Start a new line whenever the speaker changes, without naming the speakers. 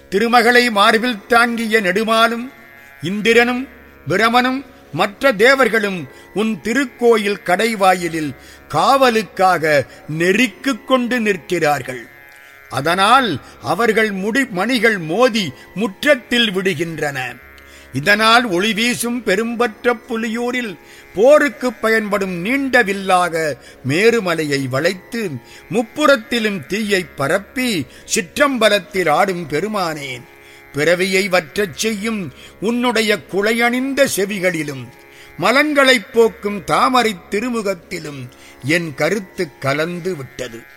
திருமகளை மார்பில் தாங்கிய நெடுமாலும் இந்திரனும் பிரமனும் மற்ற தேவர்களும் உன் திருக்கோயில் கடைவாயிலில் காவலுக்காக நெருக்கிக் கொண்டு நிற்கிறார்கள் அதனால் அவர்கள் முடி மணிகள் மோதி முற்றத்தில் விடுகின்றன இதனால் ஒளி வீசும் பெரும்பற்ற புலியூரில் போருக்கு பயன்படும் நீண்ட வில்லாக மேருமலையை வளைத்து முப்புறத்திலும் தீயை பரப்பி சிற்றம்பலத்தில் ஆடும் பெருமானே பிறவியை வற்றச் செய்யும் உன்னுடைய குளையணிந்த செவிகளிலும் மலன்களைப் போக்கும் தாமரைத் திருமுகத்திலும் என் கருத்து கலந்து விட்டது